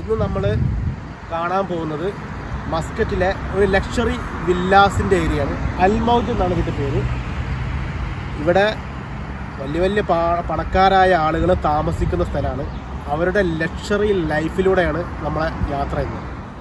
ഇന്ന് നമ്മൾ കാണാൻ പോകുന്നത് മസ്കറ്റിലെ ഒരു ലക്ഷറി വില്ലാസിൻ്റെ ഏരിയയാണ് അൽമൗജ് എന്നാണ് ഇതിൻ്റെ പേര് ഇവിടെ വലിയ വലിയ പാ പണക്കാരായ ആളുകൾ താമസിക്കുന്ന സ്ഥലമാണ് അവരുടെ ലക്ഷറി ലൈഫിലൂടെയാണ് നമ്മളെ യാത്ര ചെയ്യുന്നത്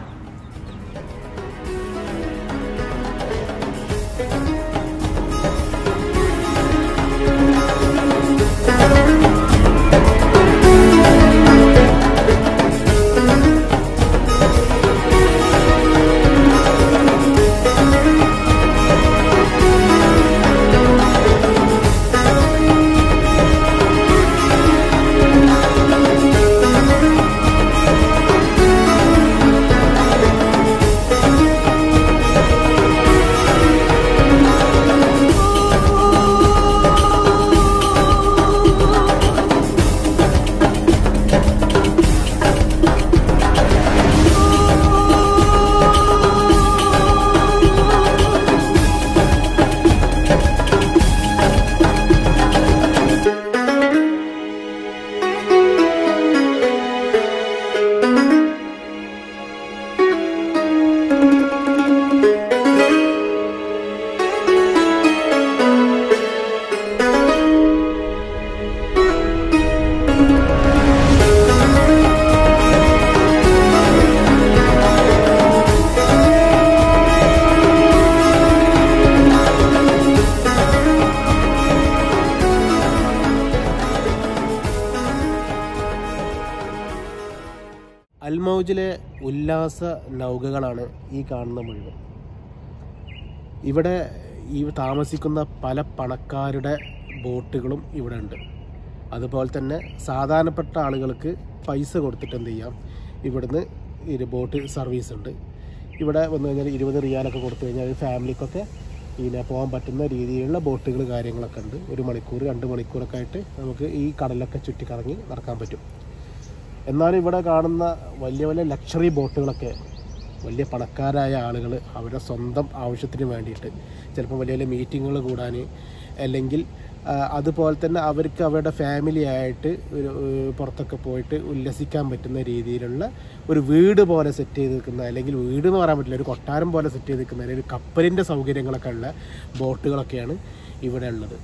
അൽമൗജിലെ ഉല്ലാസ നൗകകളാണ് ഈ കാണുന്ന മുഴുവൻ ഇവിടെ ഈ താമസിക്കുന്ന പല പണക്കാരുടെ ബോട്ടുകളും ഇവിടെ ഉണ്ട് അതുപോലെ തന്നെ സാധാരണപ്പെട്ട ആളുകൾക്ക് പൈസ കൊടുത്തിട്ട് എന്ത് ചെയ്യാം ഇവിടുന്ന് ഒരു ബോട്ട് സർവീസ് ഉണ്ട് ഇവിടെ വന്നു കഴിഞ്ഞാൽ ഇരുപത് റിയാലൊക്കെ കൊടുത്തു കഴിഞ്ഞാൽ ഫാമിലിക്കൊക്കെ പിന്നെ പോകാൻ പറ്റുന്ന രീതിയിലുള്ള ബോട്ടുകൾ കാര്യങ്ങളൊക്കെ ഉണ്ട് ഒരു മണിക്കൂർ രണ്ട് മണിക്കൂറൊക്കെ ആയിട്ട് നമുക്ക് ഈ കടലൊക്കെ ചുറ്റിക്കറങ്ങി നടക്കാൻ പറ്റും എന്നാലും ഇവിടെ കാണുന്ന വലിയ വലിയ ലക്ഷറി ബോട്ടുകളൊക്കെ വലിയ പണക്കാരായ ആളുകൾ അവരുടെ സ്വന്തം ആവശ്യത്തിന് വേണ്ടിയിട്ട് ചിലപ്പോൾ വലിയ വലിയ മീറ്റിങ്ങുകൾ കൂടാൻ അല്ലെങ്കിൽ ആ, അതുപോലെ തന്നെ അവർക്ക് അവരുടെ ഫാമിലി ആയിട്ട് ഒരു ഏഹ്, പുറത്തൊക്കെ പോയിട്ട് ഉല്ലസിക്കാൻ പറ്റുന്ന രീതിയിലുള്ള ഒരു വീട് പോലെ സെറ്റ് ചെയ്ത് നിൽക്കുന്ന അല്ലെങ്കിൽ വീട് എന്ന് പറയാൻ പറ്റില്ല ഒരു കൊട്ടാരം പോലെ സെറ്റ് ചെയ്ത് നിൽക്കുന്ന അല്ലെങ്കിൽ ഒരു കപ്പലിൻ്റെ സൗകര്യങ്ങളൊക്കെ ഉള്ള ബോട്ടുകളൊക്കെയാണ് ഇവിടെ ഉള്ളത്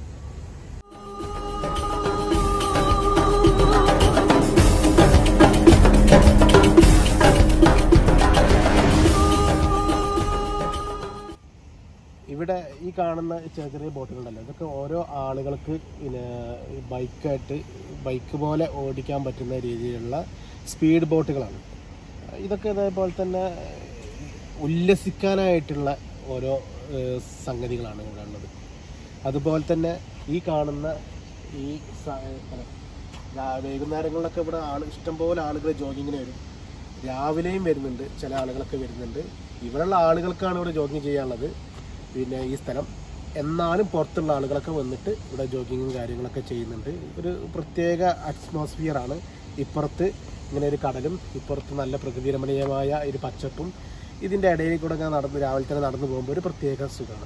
ഇവിടെ ഈ കാണുന്ന ചെറിയ ചെറിയ ബോട്ടുകളുണ്ടല്ലോ ഇതൊക്കെ ഓരോ ആളുകൾക്ക് പിന്നെ ഈ ബൈക്കായിട്ട് ബൈക്ക് പോലെ ഓടിക്കാൻ പറ്റുന്ന രീതിയിലുള്ള സ്പീഡ് ബോട്ടുകളാണ് ഇതൊക്കെ ഇതേപോലെ തന്നെ ഉല്ലസിക്കാനായിട്ടുള്ള ഓരോ ഏഹ്, സംഗതികളാണ് ഇവിടെ ഉള്ളത് അതുപോലെ തന്നെ ഈ കാണുന്ന ഈ സ- ഏഹ്, രാ- വൈകുന്നേരങ്ങളിലൊക്കെ ഇവിടെ ആൾ ഇഷ്ടംപോലെ ആളുകൾ ജോഗിങ്ങിന് വരും രാവിലെയും വരുന്നുണ്ട് ചില ആളുകളൊക്കെ വരുന്നുണ്ട് ഇവിടെയുള്ള ആളുകൾക്കാണ് ഇവിടെ ജോഗിങ് ചെയ്യാനുള്ളത് പിന്നെ ഈ സ്ഥലം എന്നാലും പുറത്തുള്ള ആളുകളൊക്കെ വന്നിട്ട് ഇവിടെ ജോഗിങ്ങും കാര്യങ്ങളൊക്കെ ചെയ്യുന്നുണ്ട് ഒരു പ്രത്യേക അറ്റ്മോസ്ഫിയർ ആണ് ഇപ്പുറത്ത് ഇങ്ങനെ ഒരു കടലും ഇപ്പുറത്ത് നല്ല പ്രകൃതി രമണീയമായ ഒരു പച്ചപ്പും ഇതിൻ്റെ ഇടയിൽ കൂടെ ഇങ്ങനെ നടന്ന് രാവിലെ തന്നെ നടന്നു പോകുമ്പോൾ ഒരു പ്രത്യേക സുഖമാണ്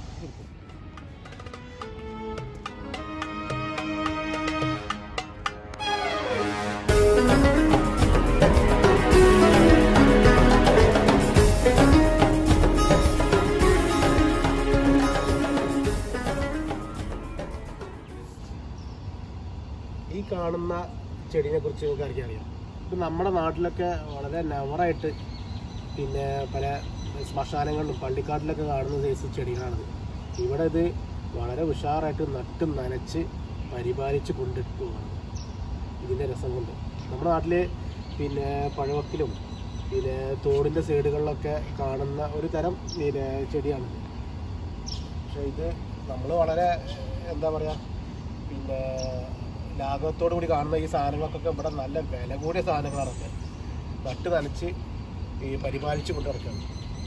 ഈ കാണുന്ന ചെടീനെ കുറിച്ച് നിങ്ങൾക്ക് ആർക്കും അറിയാം ഇത് നമ്മുടെ നാട്ടിലൊക്കെ വളരെ നവറായിട്ട് പിന്നെ പല ശ്മശാനങ്ങളിലും പള്ളിക്കാട്ടിലൊക്കെ കാണുന്ന സൈസ് ചെടികളാണിത് ഇവിടെ ഇത് വളരെ ഉഷാറായിട്ട് നട്ട് നനച്ച് പരിപാലിച്ച് കൊണ്ടിട്ടുള്ളതാണ് ഇതിൻ്റെ രസം കൊണ്ട് നമ്മുടെ നാട്ടിൽ പിന്നെ പഴവക്കിലും പിന്നെ തോടിൻ്റെ സൈഡുകളിലൊക്കെ കാണുന്ന ഒരു തരം പിന്നെ ചെടിയാണിത് പക്ഷേ ഇത് നമ്മൾ വളരെ എന്താ പറയുക പിന്നെ ലാഘവത്തോടു കൂടി കാണുന്ന ഈ സാധനങ്ങൾക്കൊക്കെ ഇവിടെ നല്ല വില കൂടിയ സാധനങ്ങളാണൊക്കെ നട്ട് നനച്ച് ഈ പരിപാലിച്ച് കൊണ്ട് നടക്കുകയാണ്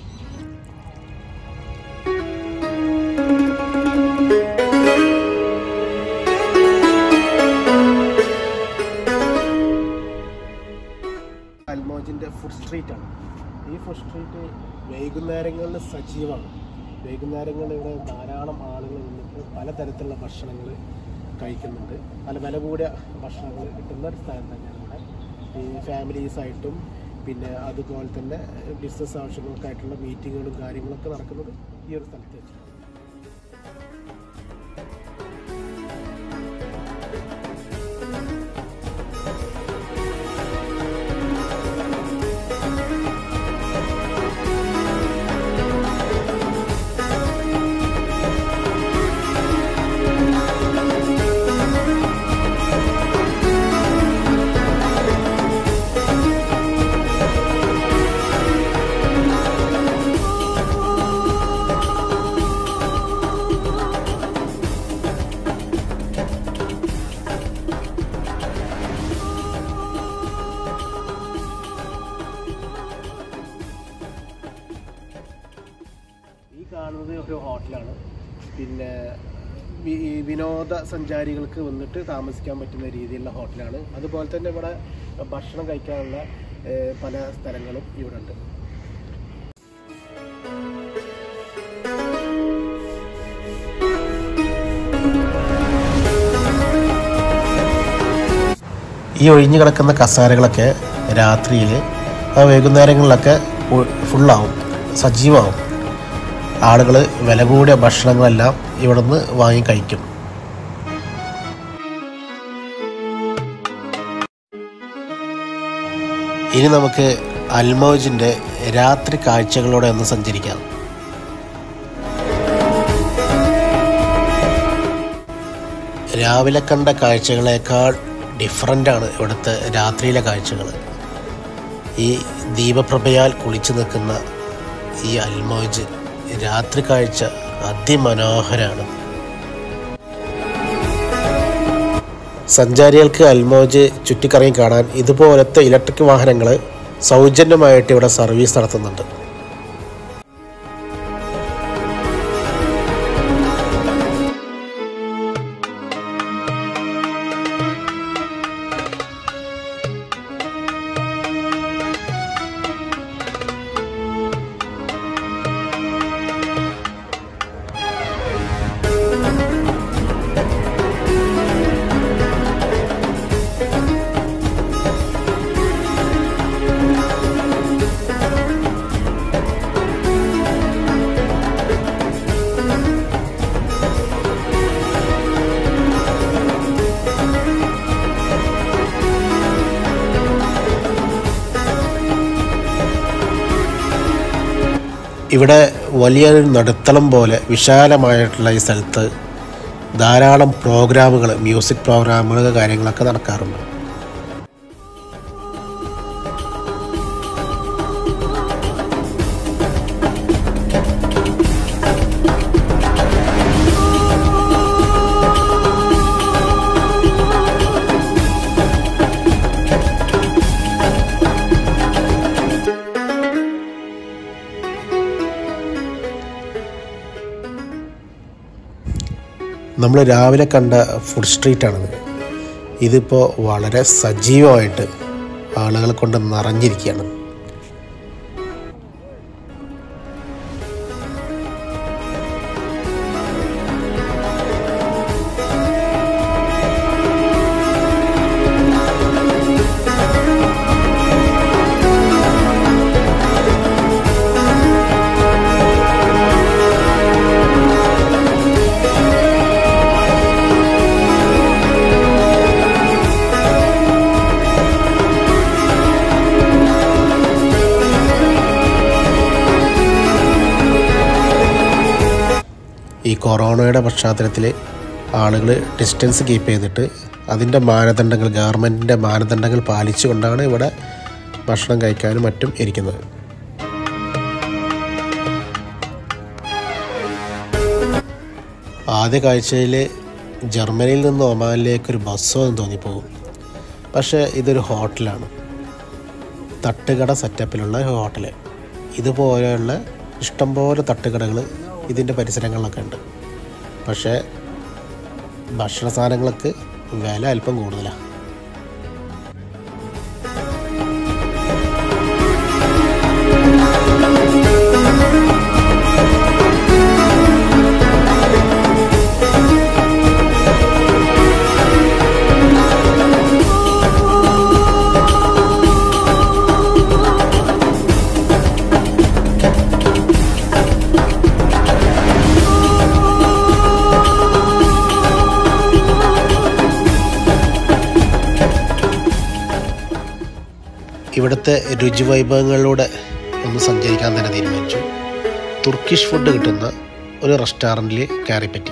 അൽമോജിൻ്റെ ഫുഡ് സ്ട്രീറ്റ് ആണ് ഈ ഫുഡ് സ്ട്രീറ്റ് വൈകുന്നേരങ്ങളിൽ സജീവമാണ് വൈകുന്നേരങ്ങളിൽ ഇവിടെ ധാരാളം ആളുകൾ വന്നിട്ട് പലതരത്തിലുള്ള ഭക്ഷണങ്ങൾ കഴിക്കുന്നുണ്ട് പല വില കൂടിയ ഭക്ഷണങ്ങൾ കിട്ടുന്ന ഒരു സ്ഥലം തന്നെയാണ് ഇവിടെ ഈ ഫാമിലീസായിട്ടും പിന്നെ അതുപോലെ തന്നെ ബിസിനസ് ആവശ്യങ്ങൾക്കായിട്ടുള്ള മീറ്റിങ്ങുകളും കാര്യങ്ങളൊക്കെ നടക്കുന്നത് ഈ ഒരു സ്ഥലത്ത് വെച്ചാണ് ഈ കാണുന്നത് ഒരു ഹോട്ടലാണ് പിന്നെ വി- ഈ വിനോദ സഞ്ചാരികൾക്ക് വന്നിട്ട് താമസിക്കാൻ പറ്റുന്ന രീതിയിലുള്ള ഹോട്ടലാണ് അതുപോലെ തന്നെ ഇവിടെ ഭക്ഷണം കഴിക്കാനുള്ള ഏഹ്, പല സ്ഥലങ്ങളും ഇവിടെ ഉണ്ട് ഈ ഒഴിഞ്ഞു കിടക്കുന്ന കസാരകളൊക്കെ രാത്രിയിൽ വൈകുന്നേരങ്ങളിലൊക്കെ ഫു- ഫുള്ളാവും സജീവമാവും ആളുകൾ വില കൂടിയ ഭക്ഷണങ്ങളെല്ലാം ഇവിടുന്ന് വാങ്ങി കഴിക്കും ഇനി നമുക്ക് അൽമോജിൻ്റെ രാത്രി കാഴ്ചകളോടെ ഒന്ന് സഞ്ചരിക്കാം രാവിലെ കണ്ട കാഴ്ചകളേക്കാൾ ഡിഫറൻ്റാണ് ഇവിടുത്തെ രാത്രിയിലെ കാഴ്ചകൾ ഈ ദീപപ്രഭയാൽ കുളിച്ചു നിൽക്കുന്ന ഈ അൽമോജ് രാത്രി കാഴ്ച അതിമനോഹരാണ് സഞ്ചാരികൾക്ക് അൽമോജ് ചുറ്റിക്കറങ്ങി കാണാൻ ഇതുപോലത്തെ ഇലക്ട്രിക് വാഹനങ്ങൾ സൗജന്യമായിട്ട് ഇവിടെ സർവീസ് നടത്തുന്നുണ്ട് ഇവിടെ വലിയൊരു നടുത്തളം പോലെ വിശാലമായിട്ടുള്ള ഈ സ്ഥലത്ത് ധാരാളം പ്രോഗ്രാമുകൾ മ്യൂസിക് പ്രോഗ്രാമുകൾ കാര്യങ്ങളൊക്കെ നടക്കാറുണ്ട് നമ്മൾ രാവിലെ കണ്ട ഫുഡ് സ്ട്രീറ്റാണിത് ഇതിപ്പോൾ വളരെ സജീവമായിട്ട് ആളുകൾ കൊണ്ട് നിറഞ്ഞിരിക്കുകയാണ് ഈ കൊറോണയുടെ പശ്ചാത്തലത്തിൽ ആളുകൾ ഡിസ്റ്റൻസ് കീപ്പ് ചെയ്തിട്ട് അതിൻ്റെ മാനദണ്ഡങ്ങൾ ഗവൺമെൻറ്റിൻ്റെ മാനദണ്ഡങ്ങൾ പാലിച്ചുകൊണ്ടാണ് ഇവിടെ ഭക്ഷണം കഴിക്കാനും മറ്റും ഇരിക്കുന്നത് ആദ്യ കാഴ്ചയിൽ ജർമ്മനിയിൽ നിന്ന് ഒമാനിലേക്ക് ഒരു ബസ്സോ എന്ന് തോന്നിപ്പോകും പക്ഷേ ഇതൊരു ഹോട്ടലാണ് തട്ടുകട സെറ്റപ്പിലുള്ള ഒരു ഹോട്ടൽ ഇതുപോലെയുള്ള ഇഷ്ടംപോലെ തട്ടുകടകൾ ഇതിൻ്റെ പരിസരങ്ങളിലൊക്കെ ഉണ്ട് പക്ഷേ ഭക്ഷണ സാധനങ്ങൾക്ക് വില അല്പം കൂടുതലാണ് ഇവിടുത്തെ രുചിവൈഭവങ്ങളിലൂടെ ഒന്ന് സഞ്ചരിക്കാൻ തന്നെ തീരുമാനിച്ചു തുർക്കിഷ് ഫുഡ് കിട്ടുന്ന ഒരു റെസ്റ്റോറൻറ്റിൽ കയറിപ്പറ്റി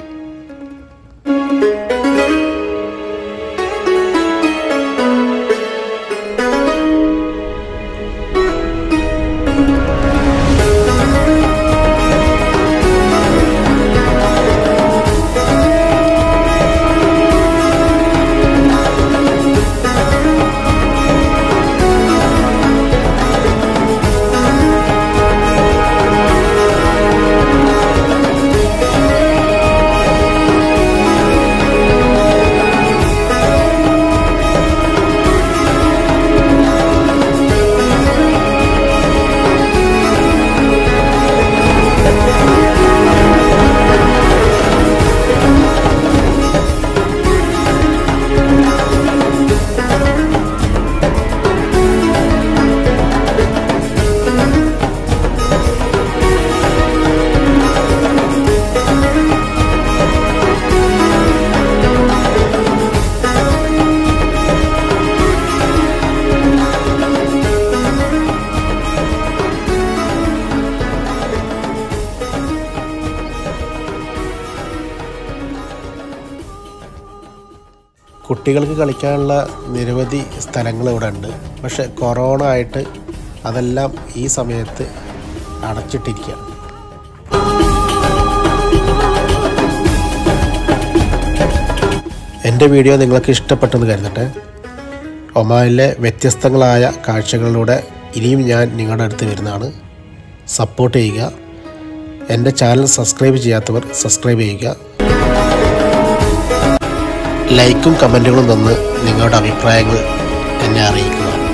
കുട്ടികൾക്ക് കളിക്കാനുള്ള നിരവധി സ്ഥലങ്ങൾ ഇവിടെ ഉണ്ട് പക്ഷെ കൊറോണ ആയിട്ട് അതെല്ലാം ഈ സമയത്ത് അടച്ചിട്ടിരിക്കുകയാണ് എൻ്റെ വീഡിയോ നിങ്ങൾക്ക് ഇഷ്ടപ്പെട്ടെന്ന് കരുതട്ടെ ഒമാനിലെ വ്യത്യസ്തങ്ങളായ കാഴ്ചകളിലൂടെ ഇനിയും ഞാൻ നിങ്ങളുടെ അടുത്ത് വരുന്നതാണ് സപ്പോർട്ട് ചെയ്യുക എൻ്റെ ചാനൽ സബ്സ്ക്രൈബ് ചെയ്യാത്തവർ സബ്സ്ക്രൈബ് ചെയ്യുക ലൈക്കും കമൻറ്റുകളും തന്ന് നിങ്ങളുടെ അഭിപ്രായങ്ങൾ എന്നെ അറിയിക്കുക